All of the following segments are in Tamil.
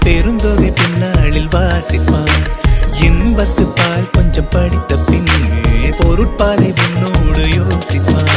பெருந்தொகை பின்னாளில் வாசிப்பான் இன்பத்து பால் கொஞ்சம் படித்த பின்னே பொருட்பாலை உன்னோடு யோசிப்பான்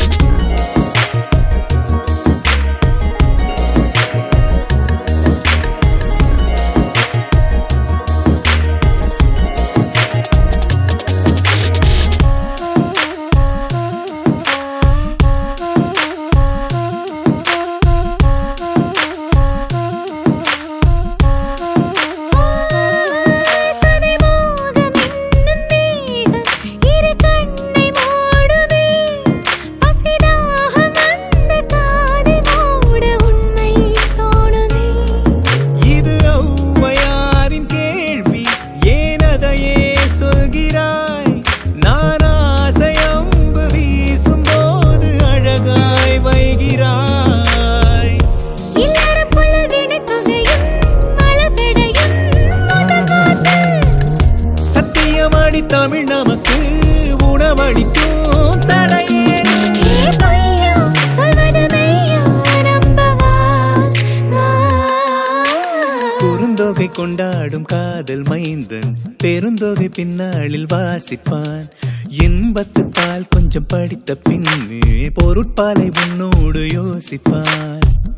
சதிமோகம் என்னும் மேகம் இரு கண்ணை மூடுமே பசிதாகம் அந்த காதை மூட உண்மை தோணுமே இது ஔவையாரின் கேள்வி ஏன் அதையே சொல்கிறாய் நான் ஆசை அம்பு வீசும் போது அழகாய் வைகிறாய் இல்லறம் பொழுதின தொகையும் மலர்விடையும் முதற்காத்து சத்தியமாடி தமிழ் நமக்கு உணவளிக்கும் தடையேன் ஏ பொய்யோ சொல்வது மெய்யோ நம்பவா வா. குறுந்தொகை கொண்டாடும் காதல் மைந்தன் பெருந்தொகை பின்னாளில் வாசிப்பான் இன்பத்து பால் கொஞ்சம் படித்த பின்னே பொருட்பாலை உன்னோடு யோசிப்பான்